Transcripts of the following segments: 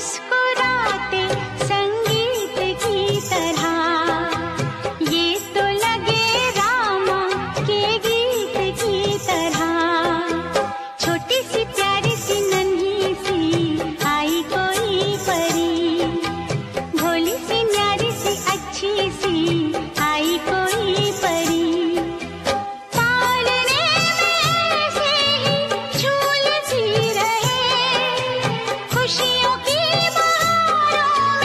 मुस्कुराते संगीत की तरह ये तो लगे रामा के गीत की तरह छोटी सी प्यारी सी नन्ही सी आई कोई परी भोली सी न्यारी सी अच्छी सी आई कोई परी पालने में से ही झूलती रहे खुशियों की बहारों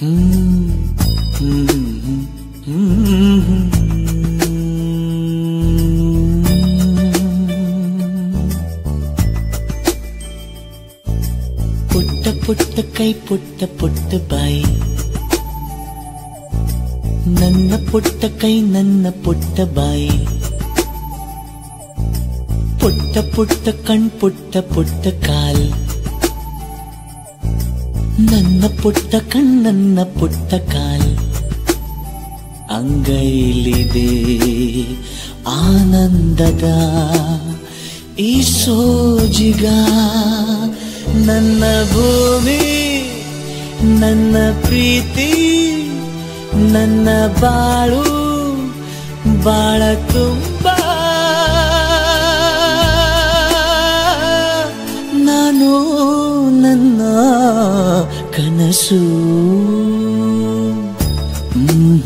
ಪುಟ್ಟ ಪುಟ್ಟ ಕೈ ಪುಟ್ಟ ಪುಟ್ಟ ಬಾಯಿ ನನ್ನ ಪುಟ್ಟ ಕೈ ನನ್ನ ಪುಟ್ಟ ಬಾಯಿ ಪುಟ್ಟ ಪುಟ್ಟ ಕಣ್ ಪುಟ್ಟ ಪುಟ್ಟ ಕಾಲ್ ನನ್ನ ಪುಟ್ಟ ಕಣ್ಣನ್ನ ಪುಟ್ಟ ಕಾಲ್ ಅಂಗೈಲಿದೆ ಆನಂದದ ಈ ಸೋಜಿಗ ನನ್ನ ಭೂಮಿ ನನ್ನ ಪ್ರೀತಿ ನನ್ನ ಬಾಳು ಬಾಳ ತುಂಬ ನಾನು ನನ್ನ ಕನಸು ಹ್ಮ್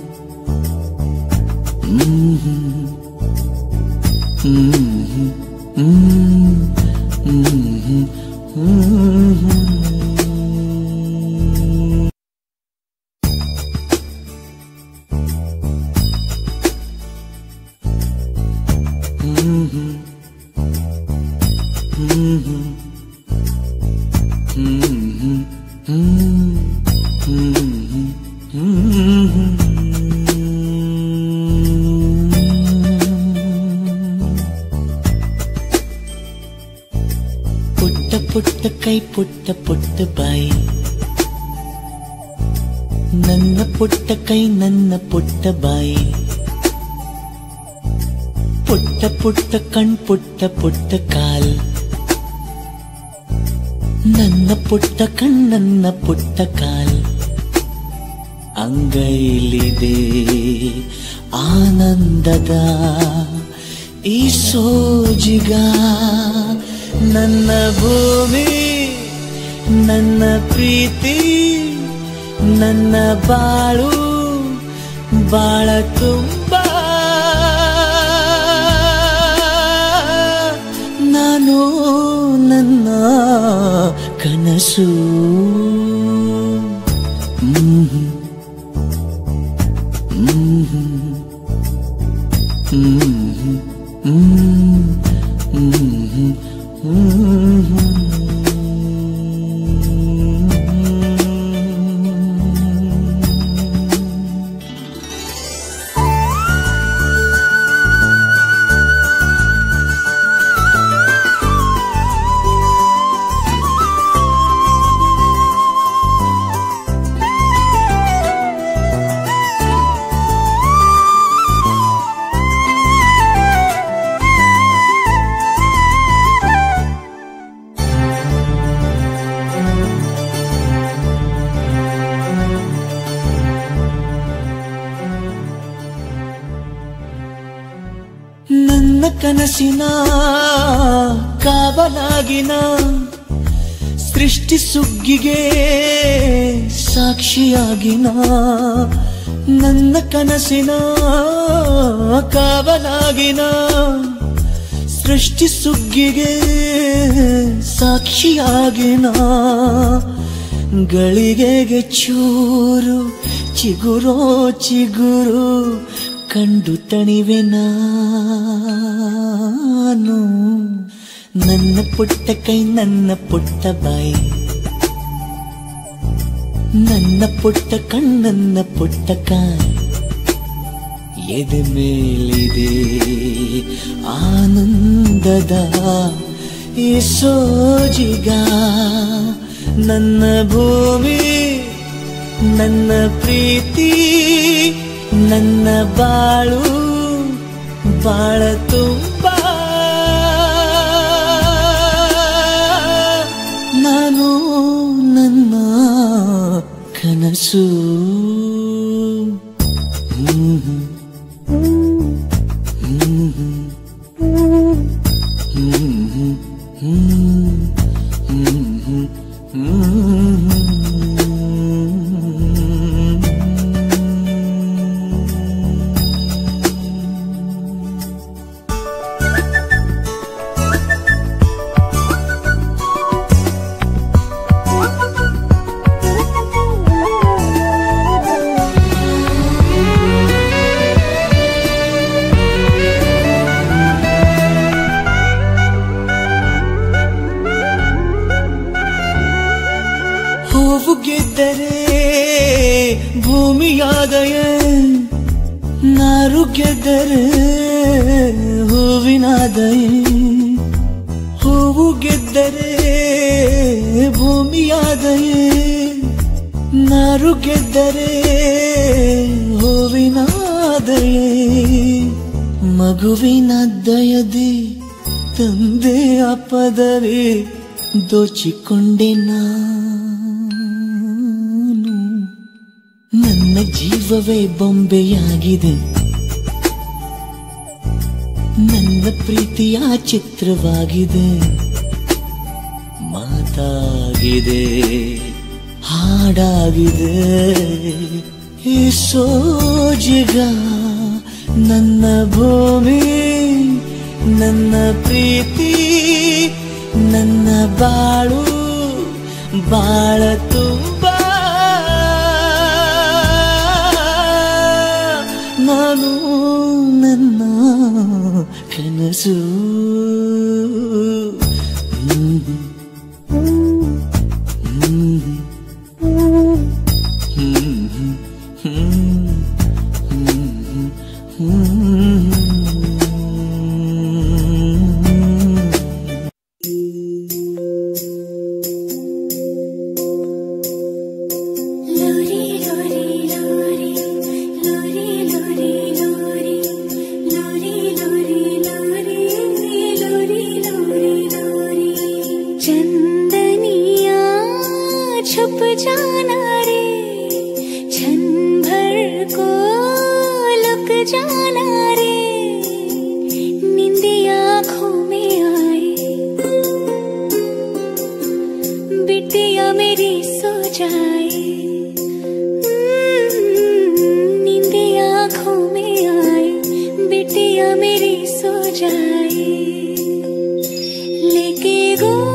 ಪುಟ್ಟ ಪುಟ್ಟ ಕೈ ಪುಟ್ಟ ಪುಟ್ಟ ಬಾಯಿ ನನ್ನ ಪುಟ್ಟ ಕೈ ನನ್ನ ಪುಟ್ಟ ಬಾಯಿ ಪುಟ್ಟ ಪುಟ್ಟ ಕಣ್ ಪುಟ್ಟ ಪುಟ್ಟ ಕಾಲ್ ನನ್ನ ಪುಟ್ಟ ಕಣ್ಣನ್ನ ಪುಟ್ಟ ಕಾಲ್ ಅಂಗೈಲಿದೆ ಆನಂದದ ಈ ಸೋಜಿಗ ನನ್ನ ಭೂಮಿ ನನ್ನ ಪ್ರೀತಿ ನನ್ನ ಬಾಳು ಬಾಳ ತುಂಬ ನಾನು ನನ್ನ ಕನಸು ಹ್ಮ್ ನನ್ನ ಕನಸಿನ ಕಾವಲಾಗಿನ ಸೃಷ್ಟಿ ಸುಗ್ಗಿಗೆ ಸಾಕ್ಷಿಯಾಗಿನ ನನ್ನ ಕನಸಿನ ಕಾವಲಾಗಿನ ಸೃಷ್ಟಿ ಸುಗ್ಗಿಗೆ ಸಾಕ್ಷಿಯಾಗಿನ ಗಳಿಗೆಗೆ ಚೂರು ಚಿಗುರೋ ಚಿಗುರು ಕಂಡು ತಣಿವೆ ನಾನು ನನ್ನ ಪುಟ್ಟ ಕೈ ನನ್ನ ಪುಟ್ಟ ಬಾಯಿ ನನ್ನ ಪುಟ್ಟ ಕಣ್ಣನ್ನ ಪುಟ್ಟ ಕಾಯಿ ಎದೆ ಮೇಲಿದೆ ಆನಂದದ ಈ ಸೋಜಿಗ ನನ್ನ ಭೂಮಿ ನನ್ನ ಪ್ರೀತಿ ನನ್ನ ಬಾಳು ಬಾಳ ತುಂಬ ನಾನು ನನ್ನ ಕನಸು ಹ್ಮ್ Thank you. ಭೂಮಿಯಾದಯೇ ನಾರು ಗೆದ್ದರೆ ಹೂವಿನಾದಯೇ ಹೂವು ಗೆದ್ದರೆ ಭೂಮಿಯಾದಯೇ ನಾರು ಗೆದ್ದರೆ ಹೂವಿನಾದಯೇ ಮಗುವಿನ ದಯದೆ ತಂದೆ ಅಪದರೆ ದೋಚಿಕೊಂಡೆ ನಾನು ನನ್ನ ಜೀವವೇ ಬೊಂಬೆಯಾಗಿದೆ ನನ್ನ ಪ್ರೀತಿಯ ಚಿತ್ರವಾಗಿದೆ ಮಾತಾಗಿದೆ ಹಾಡಾಗಿದೆ ಈ ಸೋಜಿಗ ನನ್ನ ಭೂಮಿ ನನ್ನ ಪ್ರೀತಿ ನನ್ನ ಬಾಳು ಬಾಳ ತುಂಬ ನಾನು ನನ್ನ ಕನಸು ಹ್ಮ್. ಹ್ಮ್. ಹ್ಮ್. ಹ್ಮ್. ಲೋರಿ ಲೋರಿ ಲೋರಿ ಲೋರಿ ಲೋರಿ ಲೋರಿ ಲೋರಿ ಲೋರಿ ಲೋರಿ ಲೋರಿ ಲೋರಿ ಲೋರಿ चंदनिया छुप जाना रे क्षण भर को लुक जाना रे निंदिया आँखों में आए बिटिया मेरी सो जाए नींदे आँखों में आए बिटिया मेरी सो जाए लेके गो